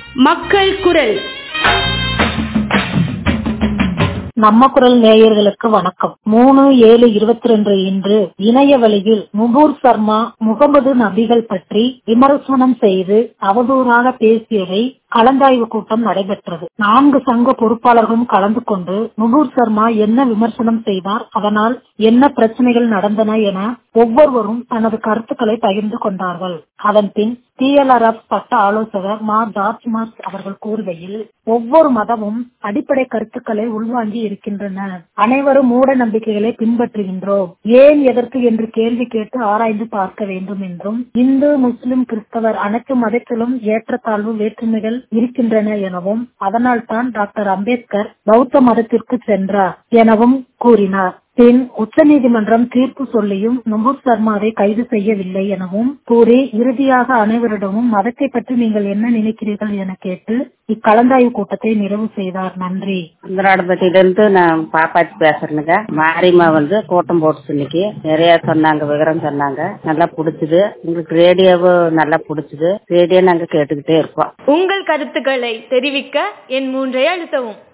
மக்கள் குரல் நம்ம குரல் நேயர்களுக்கு வணக்கம் மூணு ஏழு இருபத்தி ரெண்டு இன்று இணைய வழியில் முகூர் சர்மா முகமது நபிகள் பற்றி விமர்சனம் செய்து அவதூறாக பேசியதை கலந்தாய்வு கூட்டம் நடைபெற்றது நான்கு சங்க பொறுப்பாளர்களும் கலந்து கொண்டு முகூர் சர்மா என்ன விமர்சனம் செய்தார் அதனால் என்ன பிரச்சனைகள் நடந்தன என ஒவ்வொருவரும் தனது கருத்துக்களை பகிர்ந்து கொண்டார்கள் அதன் பின் டிஎல்ஆர்எஃப் சட்ட ஆலோசகர் மா ஜார்ஜ் மார்க் அவர்கள் கூறுகையில் ஒவ்வொரு மதமும் அடிப்படை கருத்துக்களை உள்வாங்கி இருக்கின்றன அனைவரும் மூட நம்பிக்கைகளை பின்பற்றுகின்றோம் ஏன் எதற்கு என்று கேள்வி கேட்டு ஆராய்ந்து பார்க்க வேண்டும் என்றும் இந்து முஸ்லிம் கிறிஸ்தவர் அனைத்து மதத்திலும் ஏற்றத்தாழ்வு வேற்றுமைகள் இருக்கின்றன எனவும் அதனால் தான் டாக்டர் அம்பேத்கர் பௌத்த மதத்திற்கு சென்றார் எனவும் கூறினார் பின் உச்சநீதிமன்றம் தீர்ப்பு சொல்லியும் நுபுர் சர்மாவை கைது செய்யவில்லை எனவும் கூறி இறுதியாக அனைவரிடமும் மதத்தை பற்றி நீங்கள் என்ன நினைக்கிறீர்கள் என கேட்டு இக்கலந்தாய்வு கூட்டத்தை நிறைவு செய்தார் நன்றி சுந்தராடப்பட்டியில இருந்து நான் பாப்பாச்சி பேசுறேனுங்க மாரியம்மா வந்து கூட்டம் போட்டு இன்னைக்கு நிறைய சொன்னாங்க விவரம் சொன்னாங்க நல்லா பிடிச்சது உங்களுக்கு ரேடியோவும் நல்லா பிடிச்சது ரேடியோ நாங்க கேட்டுக்கிட்டே இருப்போம் உங்கள் கருத்துக்களை தெரிவிக்க என் மூன்றை அழுத்தவும்